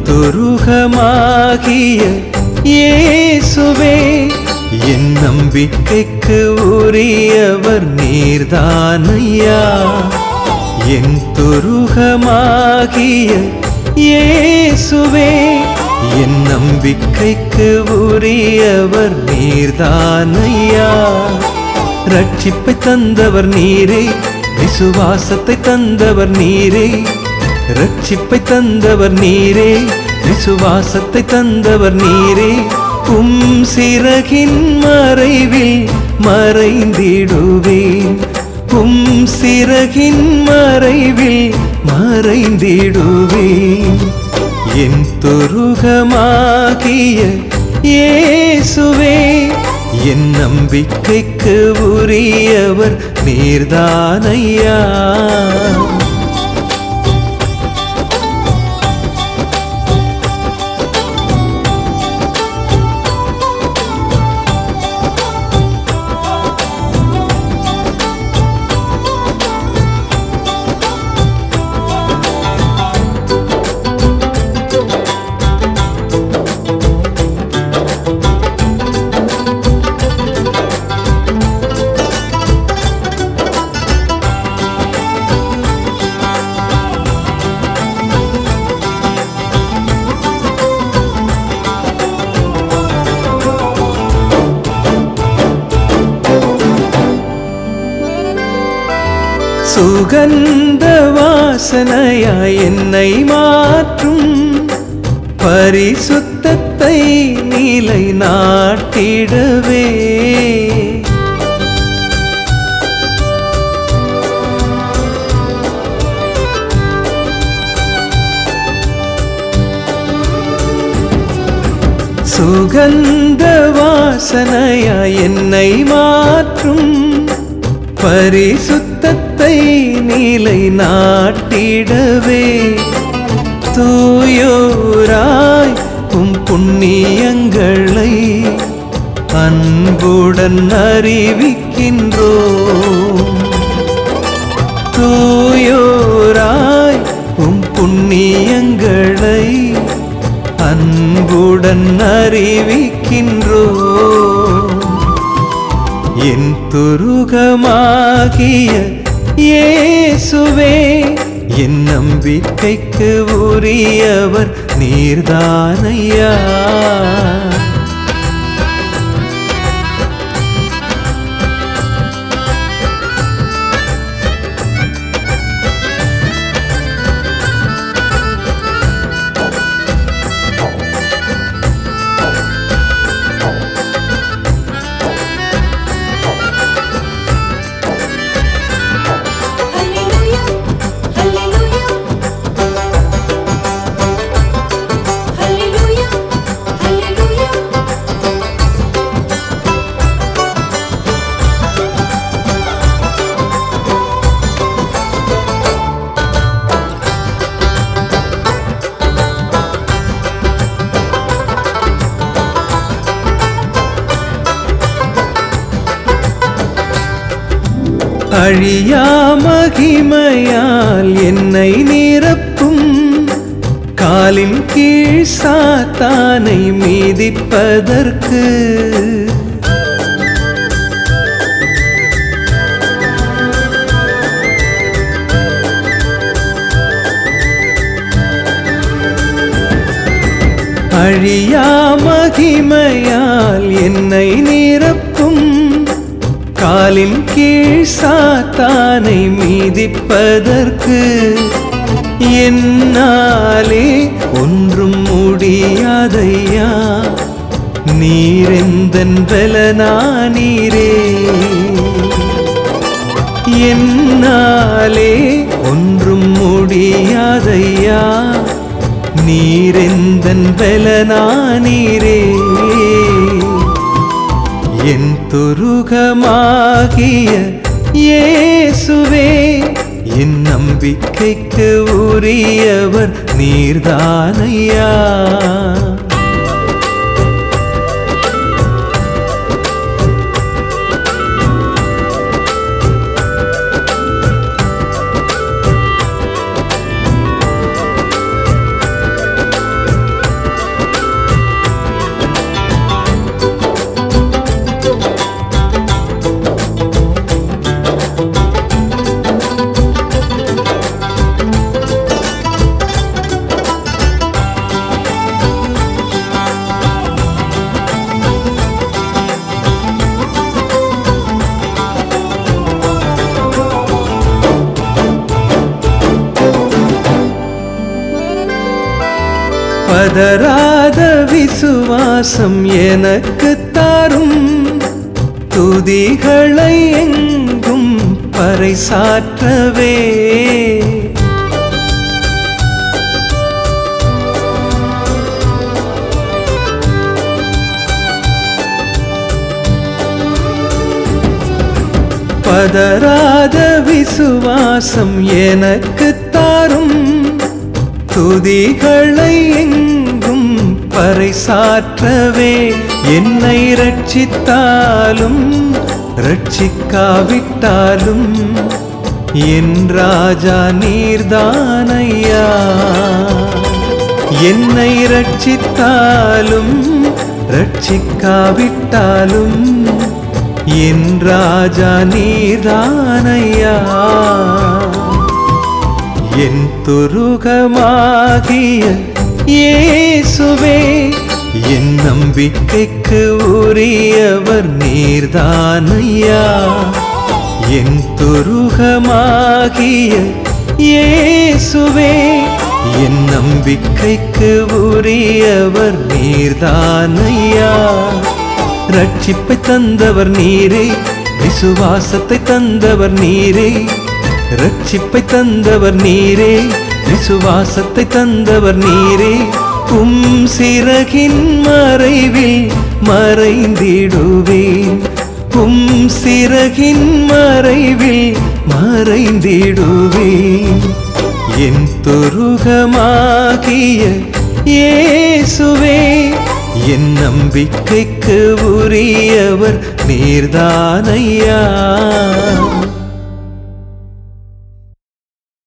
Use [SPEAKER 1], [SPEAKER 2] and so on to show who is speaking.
[SPEAKER 1] துருகமாகிய இயேசுவே என் நம்பிக்கைக்கு உரியவர் நீர்தானையா என் துருகமாகிய இயேசுவே என் நம்பிக்கைக்கு உரியவர் நீர்தானையா ரட்சிப்பை தந்தவர் நீரே விசுவாசத்தை தந்தவர் நீரே ரட்சிப்பை தந்தவர் நீரே விசுவாசத்தை தந்தவர் நீரே உம் சிறகின் மறைவில் மறைந்திடுவேன் உம் சிறகின் மறைவில் மறைந்திடுவேன் என் துருகமாகிய இயேசுவே என் நம்பிக்கைக்கு உரியவர் நீர்தானையா சுகந்த வாசனையாய் என்னை மாற்றும் பரிசுத்தத்தை நிலை நாட்டிடவே சுகந்த வாசனையாய் என்னை மாற்றும் பரிசுத்தத்தை நிலை நாட்டிடவே தூயோராய் உம் புண்ணியங்களை அன்புடன் அறிவிக்கின்றோம் தூயோராய் உம் புண்ணியங்களை அன்புடன் அறிவிக்கின்றோம் என் துருகமாகிய இயேசுவே என் நம்பிக்கைக்கு உரியவர் நீர்தானையா
[SPEAKER 2] Hallelujah, hallelujah. Hallelujah, hallelujah.
[SPEAKER 1] அழியா மகிமையால் என்னை நிரப்பும் காலின் கீழ் சாத்தானை மீதிப்பதற்கு அழியா மகிமையால் என்னை நிரப்பும் காலின் கீழ் சாத்தானை மீதிப்பதற்கு என்னாலே ஒன்றும் முடியாதையா நீரெந்தன் பலனானீரே என்னாலே ஒன்றும் முடியாதையா நீரெந்தன் பலனானீரே என் துருகமாகிய இயேசுவே என் நம்பிக்கைக்கு உரியவர் நீர்தானையா பதறாத விசுவாசம் எனக்கு தாரும் துதிகளை எங்கும் பறைசாற்றவே பதறாத விசுவாசம் எனக்கு தாரும் துதிகளை எங்கும் பறைசாற்றவே என்னை ரட்சித்தாலும் ரட்சிக்காவிட்டாலும் என் ராஜா நீர்தானையா என்னை ரட்சித்தாலும் ரட்சிக்காவிட்டாலும் என் ராஜா நீர்தானையா என் துருகமாகிய இயேசுவே என் நம்பிக்கைக்கு உரியவர் நீர்தானையா என் துருகமாகிய இயேசுவே என் நம்பிக்கைக்கு உரியவர் நீர்தானையா ரட்சிப்பை தந்தவர் நீரே விசுவாசத்தை தந்தவர் நீரே ரட்சிப்பை தந்தவர் நீரே விசுவாசத்தை தந்தவர் நீரே உம் சிறகின் மறைவில் மறைந்திடுவேன் உம் சிறகின் மறைவில் மறைந்திடுவேன் என் துருகமாகிய இயேசுவே என் நம்பிக்கைக்கு உரியவர் நீர்தானையா